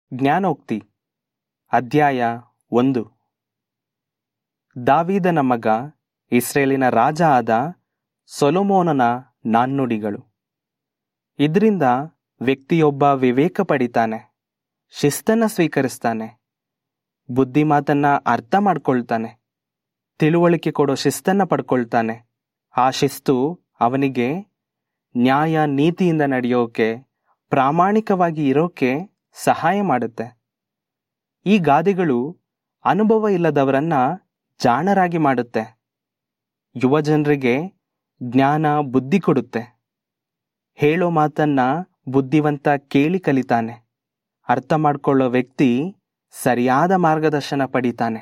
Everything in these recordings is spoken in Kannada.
ಜ್ಞಾನೋಕ್ತಿ ಅಧ್ಯಾಯ ಒಂದು ದಾವೀದನ ಮಗ ಇಸ್ರೇಲಿನ ರಾಜ ಆದ ಸೊಲೊಮೋನನ ನಾಣ್ಣುಡಿಗಳು ಇದರಿಂದ ವ್ಯಕ್ತಿಯೊಬ್ಬ ವಿವೇಕ ಪಡಿತಾನೆ ಶಿಸ್ತನ್ನ ಸ್ವೀಕರಿಸ್ತಾನೆ ಬುದ್ಧಿಮಾತನ್ನ ಅರ್ಥ ಮಾಡ್ಕೊಳ್ತಾನೆ ತಿಳುವಳಿಕೆ ಕೊಡೋ ಶಿಸ್ತನ್ನ ಪಡ್ಕೊಳ್ತಾನೆ ಆ ಶಿಸ್ತು ಅವನಿಗೆ ನ್ಯಾಯ ನೀತಿಯಿಂದ ನಡೆಯೋಕೆ ಪ್ರಾಮಾಣಿಕವಾಗಿ ಇರೋಕೆ ಸಹಾಯ ಮಾಡುತ್ತೆ ಈ ಗಾದೆಗಳು ಅನುಭವ ಇಲ್ಲದವರನ್ನ ಜಾಣರಾಗಿ ಮಾಡುತ್ತೆ ಯುವ ಜನರಿಗೆ ಜ್ಞಾನ ಬುದ್ಧಿ ಕೊಡುತ್ತೆ ಹೇಳೋ ಮಾತನ್ನ ಬುದ್ಧಿವಂತ ಕೇಳಿ ಕಲಿತಾನೆ ಅರ್ಥ ಮಾಡ್ಕೊಳ್ಳೋ ವ್ಯಕ್ತಿ ಸರಿಯಾದ ಮಾರ್ಗದರ್ಶನ ಪಡಿತಾನೆ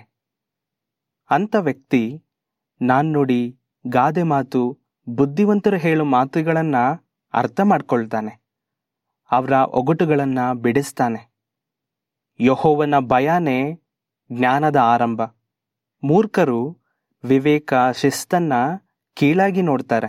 ಅಂಥ ವ್ಯಕ್ತಿ ನಾಣ್ಣುಡಿ ಗಾದೆ ಮಾತು ಬುದ್ಧಿವಂತರು ಹೇಳೋ ಮಾತುಗಳನ್ನ ಅರ್ಥ ಮಾಡ್ಕೊಳ್ತಾನೆ ಅವರ ಒಗಟುಗಳನ್ನ ಬಿಡಿಸ್ತಾನೆ ಯಹೋವನ ಭಯನೇ ಜ್ಞಾನದ ಆರಂಭ ಮೂರ್ಖರು ವಿವೇಕ ಶಿಸ್ತನ್ನ ಕೀಳಾಗಿ ನೋಡ್ತಾರೆ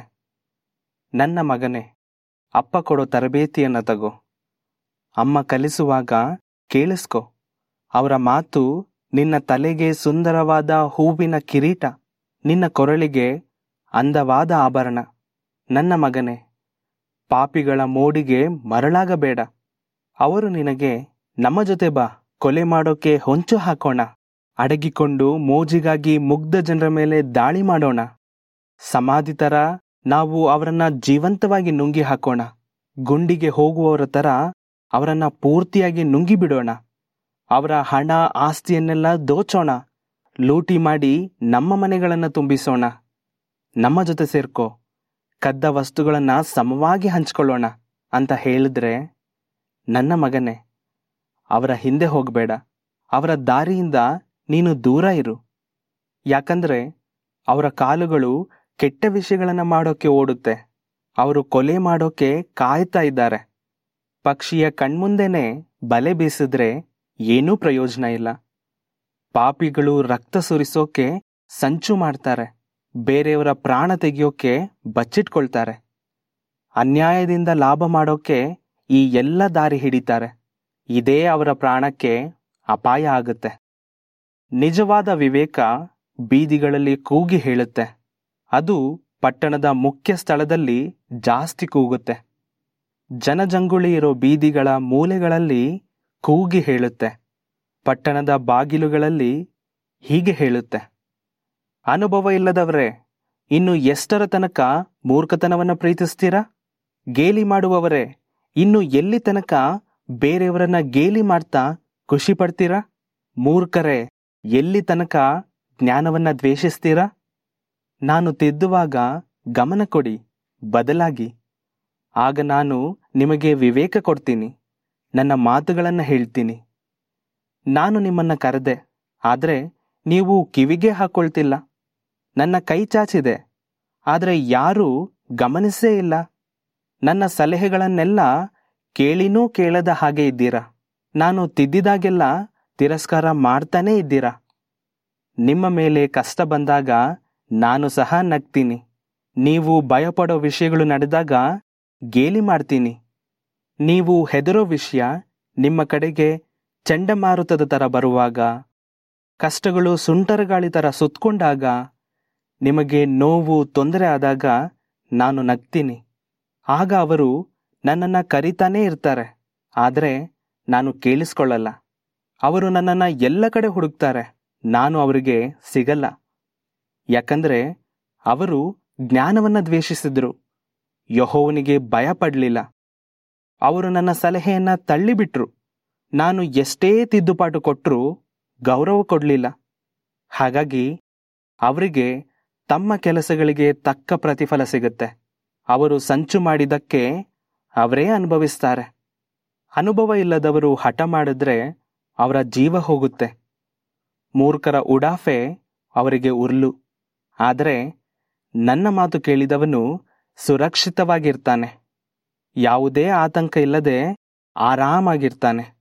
ನನ್ನ ಮಗನೇ ಅಪ್ಪ ಕೊಡೋ ತರಬೇತಿಯನ್ನ ತಗೋ ಅಮ್ಮ ಕಲಿಸುವಾಗ ಕೇಳಿಸ್ಕೊ ಅವರ ಮಾತು ನಿನ್ನ ತಲೆಗೆ ಸುಂದರವಾದ ಹೂವಿನ ಕಿರೀಟ ನಿನ್ನ ಕೊರಳಿಗೆ ಅಂದವಾದ ಆಭರಣ ನನ್ನ ಮಗನೇ ಪಾಪಿಗಳ ಮೋಡಿಗೆ ಮರಳಾಗಬೇಡ ಅವರು ನಿನಗೆ ನಮ್ಮ ಜೊತೆ ಬಾ ಕೊಲೆ ಮಾಡೋಕೆ ಹೊಂಚು ಹಾಕೋಣ ಅಡಗಿಕೊಂಡು ಮೋಜಿಗಾಗಿ ಮುಗ್ಧ ಜನರ ಮೇಲೆ ದಾಳಿ ಮಾಡೋಣ ಸಮಾಧಿ ತರ ನಾವು ಅವರನ್ನ ಜೀವಂತವಾಗಿ ನುಂಗಿ ಹಾಕೋಣ ಗುಂಡಿಗೆ ಹೋಗುವವರ ತರ ಅವರನ್ನ ಪೂರ್ತಿಯಾಗಿ ನುಂಗಿ ಬಿಡೋಣ ಅವರ ಹಣ ಆಸ್ತಿಯನ್ನೆಲ್ಲ ದೋಚೋಣ ಲೂಟಿ ಮಾಡಿ ನಮ್ಮ ಮನೆಗಳನ್ನ ತುಂಬಿಸೋಣ ನಮ್ಮ ಜೊತೆ ಸೇರ್ಕೋ ಕದ್ದ ವಸ್ತುಗಳನ್ನ ಸಮವಾಗಿ ಹಂಚ್ಕೊಳ್ಳೋಣ ಅಂತ ಹೇಳಿದ್ರೆ ನನ್ನ ಮಗನೇ ಅವರ ಹಿಂದೆ ಹೋಗಬೇಡ ಅವರ ದಾರಿಯಿಂದ ನೀನು ದೂರ ಇರು ಯಾಕಂದ್ರೆ ಅವರ ಕಾಲುಗಳು ಕೆಟ್ಟ ವಿಷಯಗಳನ್ನ ಮಾಡೋಕೆ ಓಡುತ್ತೆ ಅವರು ಕೊಲೆ ಮಾಡೋಕೆ ಕಾಯ್ತಾ ಇದ್ದಾರೆ ಪಕ್ಷಿಯ ಕಣ್ಮುಂದೆನೆ ಬಲೆ ಬೀಸಿದ್ರೆ ಏನೂ ಪ್ರಯೋಜನ ಇಲ್ಲ ಪಾಪಿಗಳು ರಕ್ತ ಸುರಿಸೋಕೆ ಸಂಚು ಮಾಡ್ತಾರೆ ಬೇರೆಯವರ ಪ್ರಾಣ ತೆಗೆಯೋಕೆ ಬಚ್ಚಿಟ್ಕೊಳ್ತಾರೆ ಅನ್ಯಾಯದಿಂದ ಲಾಭ ಮಾಡೋಕೆ ಈ ಎಲ್ಲ ದಾರಿ ಹಿಡಿತಾರೆ ಇದೇ ಅವರ ಪ್ರಾಣಕ್ಕೆ ಅಪಾಯ ಆಗುತ್ತೆ ನಿಜವಾದ ವಿವೇಕ ಬೀದಿಗಳಲ್ಲಿ ಕೂಗಿ ಹೇಳುತ್ತೆ ಅದು ಪಟ್ಟಣದ ಮುಖ್ಯ ಸ್ಥಳದಲ್ಲಿ ಜಾಸ್ತಿ ಕೂಗುತ್ತೆ ಜನಜಂಗುಳಿ ಇರೋ ಬೀದಿಗಳ ಮೂಲೆಗಳಲ್ಲಿ ಕೂಗಿ ಹೇಳುತ್ತೆ ಪಟ್ಟಣದ ಬಾಗಿಲುಗಳಲ್ಲಿ ಹೀಗೆ ಹೇಳುತ್ತೆ ಅನುಭವ ಇಲ್ಲದವರೇ ಇನ್ನು ಎಷ್ಟರ ತನಕ ಮೂರ್ಖತನವನ್ನ ಪ್ರೀತಿಸ್ತೀರಾ ಗೇಲಿ ಮಾಡುವವರೇ ಇನ್ನು ಎಲ್ಲಿ ತನಕ ಬೇರೆಯವರನ್ನ ಗೇಲಿ ಮಾಡ್ತಾ ಖುಷಿ ಪಡ್ತೀರಾ ಮೂರ್ಖರೇ ಎಲ್ಲಿ ತನಕ ಜ್ಞಾನವನ್ನ ದ್ವೇಷಿಸ್ತೀರಾ ನಾನು ತಿದ್ದುವಾಗ ಗಮನ ಕೊಡಿ ಬದಲಾಗಿ ಆಗ ನಾನು ನಿಮಗೆ ವಿವೇಕ ಕೊಡ್ತೀನಿ ನನ್ನ ಮಾತುಗಳನ್ನ ಹೇಳ್ತೀನಿ ನಾನು ನಿಮ್ಮನ್ನ ಕರೆದೆ ಆದ್ರೆ ನೀವು ಕಿವಿಗೆ ಹಾಕೊಳ್ತಿಲ್ಲ ನನ್ನ ಕೈ ಚಾಚಿದೆ ಆದರೆ ಯಾರೂ ಗಮನಿಸೇ ಇಲ್ಲ ನನ್ನ ಸಲಹೆಗಳನ್ನೆಲ್ಲ ಕೇಳಿನೂ ಕೇಳದ ಹಾಗೆ ಇದ್ದೀರಾ ನಾನು ತಿದ್ದಿದಾಗೆಲ್ಲ ತಿರಸ್ಕಾರ ಮಾಡ್ತಾನೇ ಇದ್ದೀರಾ ನಿಮ್ಮ ಮೇಲೆ ಕಷ್ಟ ಬಂದಾಗ ನಾನು ಸಹ ನಗ್ತೀನಿ ನೀವು ಭಯಪಡೋ ವಿಷಯಗಳು ನಡೆದಾಗ ಗೇಲಿ ಮಾಡ್ತೀನಿ ನೀವು ಹೆದರೋ ವಿಷಯ ನಿಮ್ಮ ಕಡೆಗೆ ಚಂಡಮಾರುತದ ತರ ಬರುವಾಗ ಕಷ್ಟಗಳು ಸುಂಟರಗಾಳಿ ತರ ಸುತ್ತಕೊಂಡಾಗ ನಿಮಗೆ ನೋವು ತೊಂದರೆ ಆದಾಗ ನಾನು ನಗ್ತೀನಿ ಆಗ ಅವರು ನನ್ನನ್ನು ಕರಿತಾನೇ ಇರ್ತಾರೆ ಆದರೆ ನಾನು ಕೇಳಿಸ್ಕೊಳ್ಳಲ್ಲ ಅವರು ನನ್ನನ್ನು ಎಲ್ಲ ಕಡೆ ಹುಡುಕ್ತಾರೆ ನಾನು ಅವರಿಗೆ ಸಿಗಲ್ಲ ಯಾಕಂದ್ರೆ ಅವರು ಜ್ಞಾನವನ್ನ ದ್ವೇಷಿಸಿದ್ರು ಯಹೋವನಿಗೆ ಭಯ ಪಡಲಿಲ್ಲ ಅವರು ನನ್ನ ಸಲಹೆಯನ್ನ ತಳ್ಳಿಬಿಟ್ರು ನಾನು ಎಷ್ಟೇ ತಿದ್ದುಪಾಟು ಕೊಟ್ಟರೂ ಗೌರವ ಕೊಡಲಿಲ್ಲ ಹಾಗಾಗಿ ಅವರಿಗೆ ತಮ್ಮ ಕೆಲಸಗಳಿಗೆ ತಕ್ಕ ಪ್ರತಿಫಲ ಸಿಗುತ್ತೆ ಅವರು ಸಂಚು ಮಾಡಿದ್ದಕ್ಕೆ ಅವರೇ ಅನುಭವಿಸ್ತಾರೆ ಅನುಭವ ಇಲ್ಲದವರು ಹಠ ಮಾಡಿದ್ರೆ ಅವರ ಜೀವ ಹೋಗುತ್ತೆ ಮೂರ್ಖರ ಉಡಾಫೆ ಅವರಿಗೆ ಉರ್ಲು ಆದರೆ ನನ್ನ ಮಾತು ಕೇಳಿದವನು ಸುರಕ್ಷಿತವಾಗಿರ್ತಾನೆ ಯಾವುದೇ ಆತಂಕ ಇಲ್ಲದೆ ಆರಾಮಾಗಿರ್ತಾನೆ